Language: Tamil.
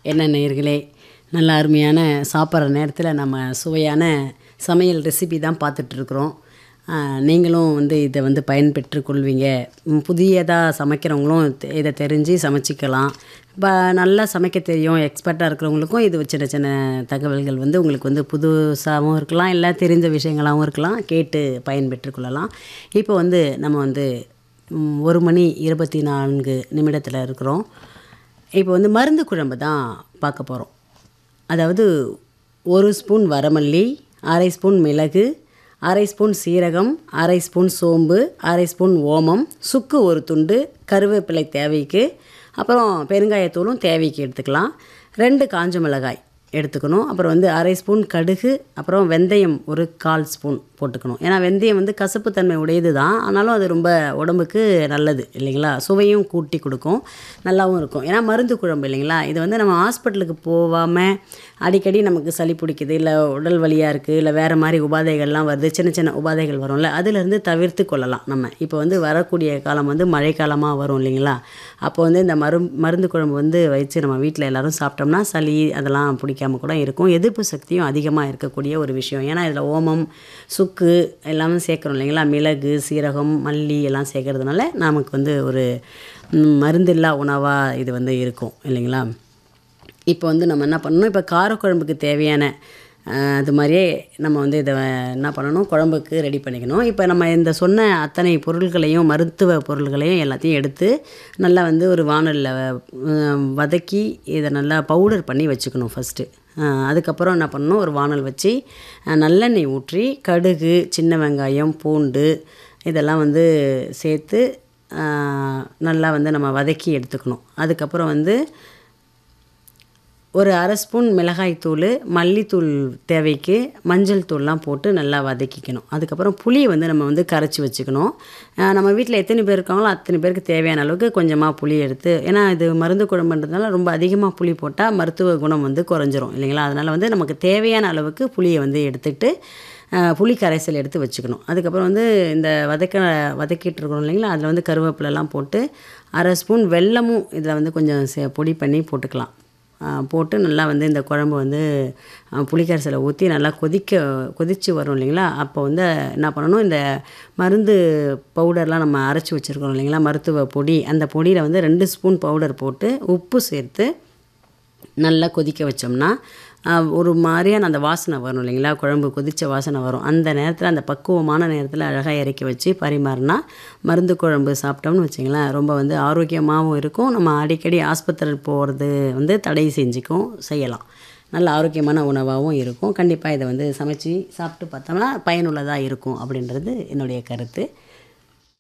என்ன நேயர்களே நல்ல அருமையான சாப்பிட்ற நேரத்தில் நம்ம சுவையான சமையல் ரெசிபி தான் பார்த்துட்ருக்குறோம் நீங்களும் வந்து இதை வந்து பயன்பெற்று கொள்வீங்க ம், புதியதாக சமைக்கிறவங்களும் தெ- இதை தெரிஞ்சு சமைச்சிக்கலாம் இப்போ நல்லா சமைக்க தெரியும் எக்ஸ்பர்ட்டாக இருக்கிறவங்களுக்கும் இது சின்ன சின்ன தகவல்கள் வந்து உங்களுக்கு வந்து புதுசாகவும் இருக்கலாம் இல்லை தெரிஞ்ச விஷயங்களாகவும் இருக்கலாம் கேட்டு பயன்பெற்று கொள்ளலாம் இப்போ வந்து நம்ம வந்து ம், ஒரு மணி இருபத்தி நான்கு நிமிடத்தில் இருக்கிறோம் இப்போ வந்து மருந்து குழம்பு தான் பார்க்க போகிறோம் அதாவது ஒரு ஸ்பூன் வரமல்லி அரை ஸ்பூன் மிளகு அரை ஸ்பூன் சீரகம் அரை ஸ்பூன் சோம்பு அரை ஸ்பூன் ஓமம் சுக்கு ஒரு துண்டு கருவேப்பிலை தேவைக்கு அப்புறம் பெருங்காயத்தூளும் தேவைக்கு எடுத்துக்கலாம் ரெண்டு காஞ்ச மிளகாய் எடுத்துக்கணும் அப்புறம் வந்து அரை ஸ்பூன் கடுகு அப்புறம் வெந்தயம் ஒரு கால் ஸ்பூன் போட்டுக்கணும் ஏன்னா வெந்தயம் வந்து கசப்புத்தன்மை உடையது தான் ஆனாலும் அது ரொம்ப உடம்புக்கு நல்லது இல்லைங்களா சுவையும் கூட்டி கொடுக்கும் நல்லாவும் இருக்கும் ஏன்னா மருந்து குழம்பு இல்லைங்களா இது வந்து நம்ம ஹாஸ்பிட்டலுக்கு போகாமல் அடிக்கடி நமக்கு சளி பிடிக்குது இல்லை உடல் வலியாக இருக்குது இல்லை வேறு மாதிரி உபாதைகள்லாம் வருது சின்ன சின்ன உபாதைகள் வரும்ல அதுலேருந்து தவிர்த்து கொள்ளலாம் நம்ம இப்போ வந்து வரக்கூடிய காலம் வந்து மழைக்காலமாக வரும் இல்லைங்களா அப்போ வந்து இந்த மரு மருந்து குழம்பு வந்து வச்சு நம்ம வீட்டில் எல்லாரும் சாப்பிட்டோம்னா சளி அதெல்லாம் பிடிக்காம கூட இருக்கும் எதிர்ப்பு சக்தியும் அதிகமாக இருக்கக்கூடிய ஒரு விஷயம் ஏன்னா இதில் ஓமம் சுக்கு எல்லாமே சேர்க்குறோம் இல்லைங்களா மிளகு சீரகம் மல்லி எல்லாம் சேர்க்கறதுனால நமக்கு வந்து ஒரு ம், மருந்தில்லா உணவாக இது வந்து இருக்கும் இல்லைங்களா இப்போ வந்து நம்ம என்ன பண்ணணும் இப்போ காரக்குழம்புக்கு தேவையான அஹ், அது மாதிரியே நம்ம வந்து இதை என்ன பண்ணணும் குழம்புக்கு ரெடி பண்ணிக்கணும் இப்போ நம்ம இந்த சொன்ன அத்தனை பொருள்களையும் மருத்துவ பொருள்களையும் எல்லாத்தையும் எடுத்து நல்லா வந்து ஒரு வானலில் வதக்கி இதை நல்லா பவுடர் பண்ணி வச்சுக்கணும் ஃபஸ்ட்டு அதுக்கப்புறம் என்ன பண்ணணும் ஒரு வானல் வச்சு அஹ், நல்லெண்ணெய் ஊற்றி கடுகு சின்ன வெங்காயம் பூண்டு இதெல்லாம் வந்து சேர்த்து அஹ், நல்லா வந்து நம்ம வதக்கி எடுத்துக்கணும் அதுக்கப்புறம் வந்து ஒரு அரை ஸ்பூன் மிளகாய்த்தூள் மல்லித்தூள் தேவைக்கு மஞ்சள் தூள்லாம் போட்டு நல்லா வதக்கிக்கணும் அதுக்கப்புறம் புளியை வந்து நம்ம வந்து கரைச்சி வச்சுக்கணும் அஹ் நம்ம வீட்டில் எத்தனை பேர் இருக்காங்களோ அத்தனை பேருக்கு தேவையான அளவுக்கு கொஞ்சமாக புளி எடுத்து ஏன்னா இது மருந்து குழம்புன்றதுனால ரொம்ப அதிகமாக புளி போட்டால் மருத்துவ குணம் வந்து குறைஞ்சிரும் இல்லைங்களா அதனால் வந்து நமக்கு தேவையான அளவுக்கு புளியை வந்து எடுத்துக்கிட்டு அஹ், புளி கரைசல் எடுத்து வச்சுக்கணும் அதுக்கப்புறம் வந்து இந்த வதக்க வதக்கிட்டு இருக்கிறோம் இல்லைங்களா அதில் வந்து கருவேப்பிலெல்லாம் போட்டு அரை ஸ்பூன் வெல்லமும் இதில் வந்து கொஞ்சம் சே- பொடி பண்ணி போட்டுக்கலாம் ஆ, போட்டு நல்லா வந்து இந்த குழம்பு வந்து ஆ, புளிக்கரைசலை ஊற்றி நல்லா கொதிக்க கொதித்து வரும் இல்லைங்களா அப்போ வந்து என்ன பண்ணணும் இந்த மருந்து பவுடர்லாம் நம்ம அரைச்சி வச்சுருக்கோம் இல்லைங்களா மருத்துவ பொடி அந்த பொடியில் வந்து ரெண்டு ஸ்பூன் பவுடர் போட்டு உப்பு சேர்த்து நல்லா கொதிக்க வச்சோம்னா ஆஹ், ஒரு மாதிரியான அந்த வாசனை வரும் இல்லைங்களா குழம்பு கொதித்த வாசனை வரும் அந்த நேரத்தில் அந்த பக்குவமான நேரத்தில் அழகாக இறக்கி வச்சு பரிமாறினா மருந்து குழம்பு சாப்பிட்டோம்னு வச்சிங்களேன் ரொம்ப வந்து ஆரோக்கியமாகவும் இருக்கும் நம்ம அடிக்கடி ஆஸ்பத்திரி போகிறது வந்து தடை செஞ்சுக்கும் செய்யலாம் நல்ல ஆரோக்கியமான உணவாகவும் இருக்கும் கண்டிப்பாக இதை வந்து சமைச்சு சாப்பிட்டு பார்த்தோம்னா பயனுள்ளதாக இருக்கும் அப்படின்றது என்னுடைய கருத்து